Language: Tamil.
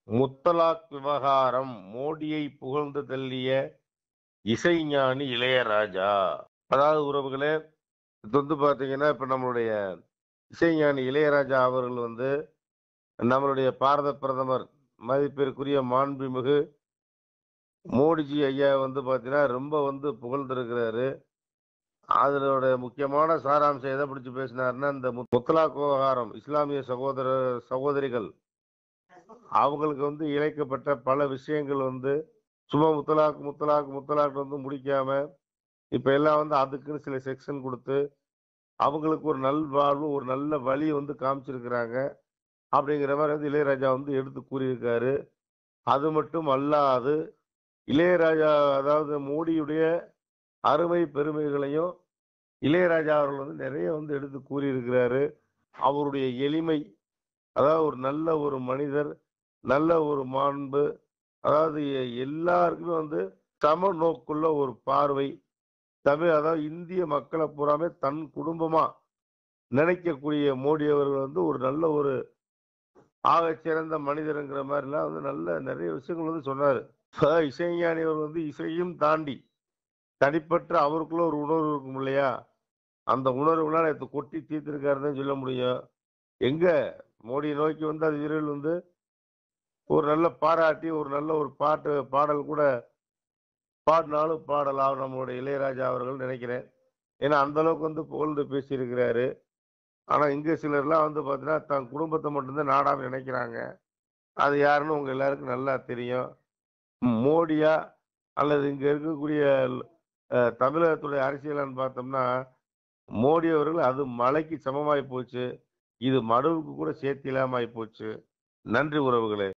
முத்தலாக் விவகாரம் மோடியை புகழ்ந்து தள்ளிய இசைஞானி இளையராஜா அதாவது உறவுகளே இது வந்து பாத்தீங்கன்னா இப்ப நம்மளுடைய இசைஞானி இளையராஜா அவர்கள் வந்து நம்மளுடைய பாரத பிரதமர் மதிப்பிற்குரிய மாண்புமிகு மோடிஜி ஐயா வந்து பாத்தீங்கன்னா ரொம்ப வந்து புகழ்ந்திருக்கிறாரு அதனோட முக்கியமான சாராம்சம் எதை பிடிச்சு பேசினாருன்னா இந்த மு- முத்தலாக் விவகாரம் இஸ்லாமிய சகோதர சகோதரிகள் அவங்களுக்கு வந்து இழைக்கப்பட்ட பல விஷயங்கள் வந்து சும்மா முத்தலாக் முத்தலாக் முத்தலாக் வந்து முடிக்காம இப்ப எல்லாம் வந்து அதுக்குன்னு சில செக்ஷன் கொடுத்து அவங்களுக்கு ஒரு நல்வாழ்வு ஒரு நல்ல வழி வந்து காமிச்சிருக்கிறாங்க அப்படிங்கிற மாதிரி வந்து இளையராஜா வந்து எடுத்து கூறியிருக்காரு அது மட்டும் அல்லாது இளையராஜா அதாவது மோடியுடைய அருமை பெருமைகளையும் இளையராஜா அவர்கள் வந்து நிறைய வந்து எடுத்து கூறியிருக்கிறாரு அவருடைய எளிமை அதாவது ஒரு நல்ல ஒரு மனிதர் நல்ல ஒரு மாண்பு அதாவது எ- எல்லாருக்குமே வந்து சம நோக்குள்ள ஒரு பார்வை தமிழ் அதாவது இந்திய மக்களை பூராமே தன் குடும்பமா நினைக்கக்கூடிய மோடி அவர்கள் வந்து ஒரு நல்ல ஒரு ஆகச் சிறந்த மனிதருங்கிற மாதிரிலாம் வந்து நல்ல நிறைய விஷயங்கள் வந்து சொன்னாரு இப்ப இசைஞானி அவர் வந்து இசையும் தாண்டி தனிப்பட்ட அவருக்குள்ள ஒரு உணர்வு இருக்கும் இல்லையா அந்த உணர்வுலாம் நேற்று கொட்டி தீர்த்திருக்காருன்னு சொல்ல முடியும் எங்க மோடியை நோக்கி வந்து அது விரைவில் வந்து ஒரு நல்ல பாராட்டி ஒரு நல்ல ஒரு பாட்டு பாடல் கூட பாடினாலும் பாடலாம் நம்மளுடைய இளையராஜா அவர்கள் நினைக்கிறேன் ஏன்னா அந்த அளவுக்கு வந்து புகழ்ந்து பேசியிருக்கிறாரு ஆனா இங்க சிலர்லாம் வந்து பாத்தீங்கன்னா தன் குடும்பத்தை மட்டும்தான் நாடாம நினைக்கிறாங்க அது யாருன்னு உங்க எல்லாருக்கும் நல்லா தெரியும் மோடியா அல்லது இங்க இருக்கக்கூடிய அஹ், தமிழகத்துடைய அரசியலான்னு பார்த்தோம்னா மோடி அவர்கள் அது மலைக்கு சமமாய் போச்சு இது மடுவுக்கு கூட சேர்த்து இல்லாம ஆகி போச்சு நன்றி உறவுகளே